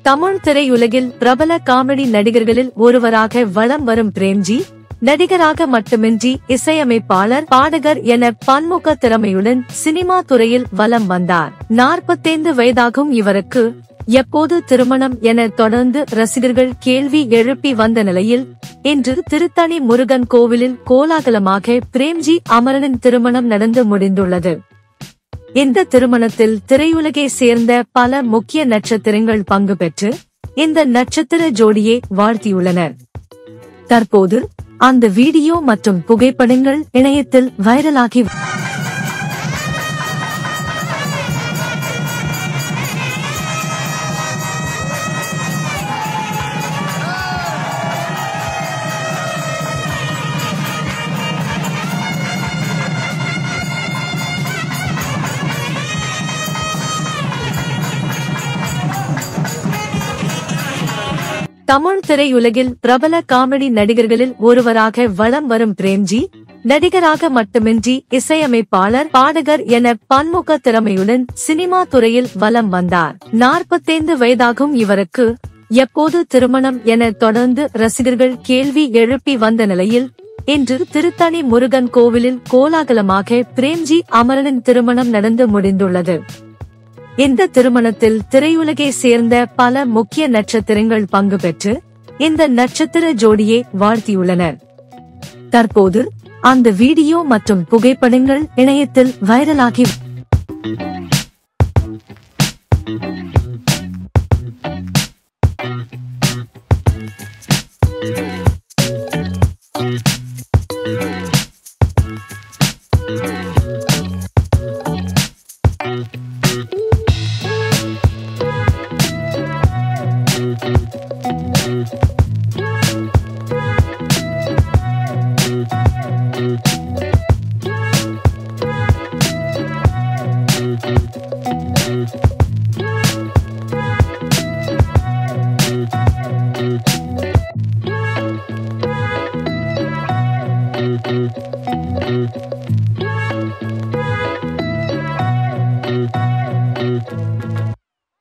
தமிழ் திரையுலகில் பிரபல காமெடி நடிகர்களில் ஒருவராக வலம் வரும் பிரேம்ஜி நடிகராக மட்டுமின்றி இசையமைப்பாளர் பாடகர் என பன்முக திறமையுடன் சினிமா துறையில் வலம் வந்தார் நாற்பத்தைந்து வயதாகும் இவருக்கு எப்போது திருமணம் என தொடர்ந்து ரசிகர்கள் கேள்வி எழுப்பி வந்த நிலையில் இன்று திருத்தணி முருகன் கோவிலில் கோலாகலமாக பிரேம்ஜி அமரனின் திருமணம் நடந்து முடிந்துள்ளது இந்த திருமணத்தில் திரையுலகை சேர்ந்த பல முக்கிய நட்சத்திரங்கள் பங்கு பெற்று இந்த நட்சத்திர ஜோடியை வாழ்த்தியுள்ளனர் தற்போது அந்த வீடியோ மற்றும் புகைப்படங்கள் இணையத்தில் வைரலாகி தமிழ் திரையுலகில் பிரபல காமெடி நடிகர்களில் ஒருவராக வலம் வரும் பிரேம்ஜி நடிகராக மட்டுமின்றி இசையமைப்பாளர் பாடகர் என பன்முக திறமையுடன் சினிமா துறையில் வலம் வந்தார் நாற்பத்தைந்து வயதாகும் இவருக்கு எப்போது திருமணம் என தொடர்ந்து ரசிகர்கள் கேள்வி எழுப்பி வந்த நிலையில் இன்று திருத்தணி முருகன் கோவிலில் கோலாகலமாக பிரேம்ஜி அமரனின் திருமணம் நடந்து முடிந்துள்ளது இந்த திருமணத்தில் திரையுலகை சேர்ந்த பல முக்கிய நட்சத்திரங்கள் பங்கு பெற்று இந்த நட்சத்திர ஜோடியை வாழ்த்தியுள்ளனர் தற்போது அந்த வீடியோ மற்றும் புகைப்படங்கள் இணையத்தில் வைரலாகி